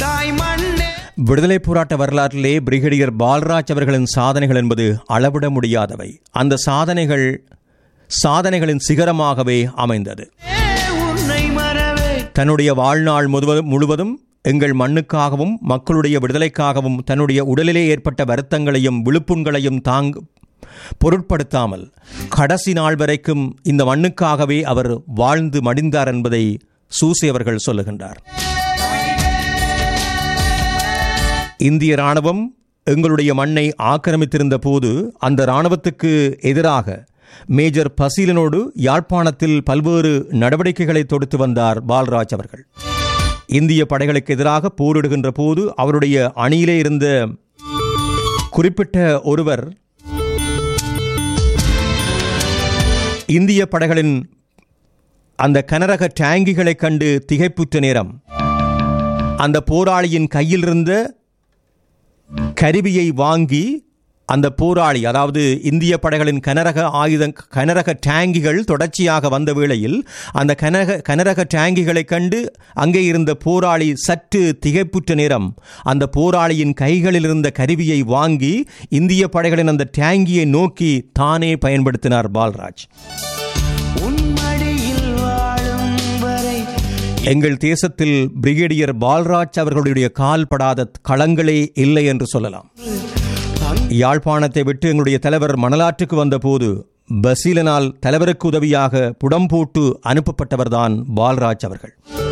தாய் மண்ணே விடுதலை போராட்ட வரலாற்றிலே பிரிகேடியர் பால்ராஜ் அவர்களின் சாதனைகள் என்பது அளவிட முடியாதவை அந்த சாதனைகள் சாதனைகளின் சிகரமாகவே அமைந்தது உன்னை மறவே தன்னுடைய வாழ்நாள் முழுவதும் முழுவதும் எங்கள் மண்ணுக்காகவும் மக்களுடைய விடுதலைக்காகவும் தன்னுடைய உடலிலே ஏற்பட்ட வருத்தங்களையும் விழுப்புண்களையும் தாங் பொருட்படுத்தாமல் கடைசி நாள் வரைக்கும் இந்த மண்ணுக்காகவே அவர் வாழ்ந்து மடிந்தார் என்பதை சூசி அவர்கள் சொல்லுகின்றார் இந்திய ராணுவம் எங்களுடைய மண்ணை ஆக்கிரமித்திருந்த போது அந்த ராணுவத்துக்கு எதிராக மேஜர் பசீலனோடு யாழ்ப்பாணத்தில் பல்வேறு நடவடிக்கைகளை தொடுத்து வந்தார் பால்ராஜ் அவர்கள் இந்திய படைகளுக்கு எதிராக போரிடுகின்ற போது அவருடைய அணியிலே இருந்த குறிப்பிட்ட ஒருவர் இந்திய படைகளின் அந்த கனரக டேங்கிகளைக் கண்டு திகைப்புற்ற நேரம் அந்த போராளியின் கையில் இருந்த கருவியை வாங்கி அந்த போராளி அதாவது இந்திய படைகளின் கனரக ஆயுத கனரக டேங்கிகள் தொடர்ச்சியாக வந்த வேளையில் அந்த கனக கனரக டேங்கிகளைக் கண்டு அங்கே இருந்த போராளி சற்று திகைப்புற்ற நேரம் அந்த போராளியின் கைகளில் இருந்த கருவியை வாங்கி இந்திய படைகளின் அந்த டேங்கியை நோக்கி தானே பயன்படுத்தினார் பால்ராஜ் உன் மடியில் வாழும் வரை எங்கள் தேசத்தில் பிரிகேடியர் பால்ராஜ் அவர்களுடைய கால் படாத களங்களே இல்லை என்று சொல்லலாம் யாழ்ப்பாணத்தை விட்டு எங்களுடைய தலைவர் மணலாற்றுக்கு வந்தபோது பசீலனால் தலைவருக்கு உதவியாக புடம் போட்டு அனுப்பப்பட்டவர்தான் பால்ராஜ் அவர்கள்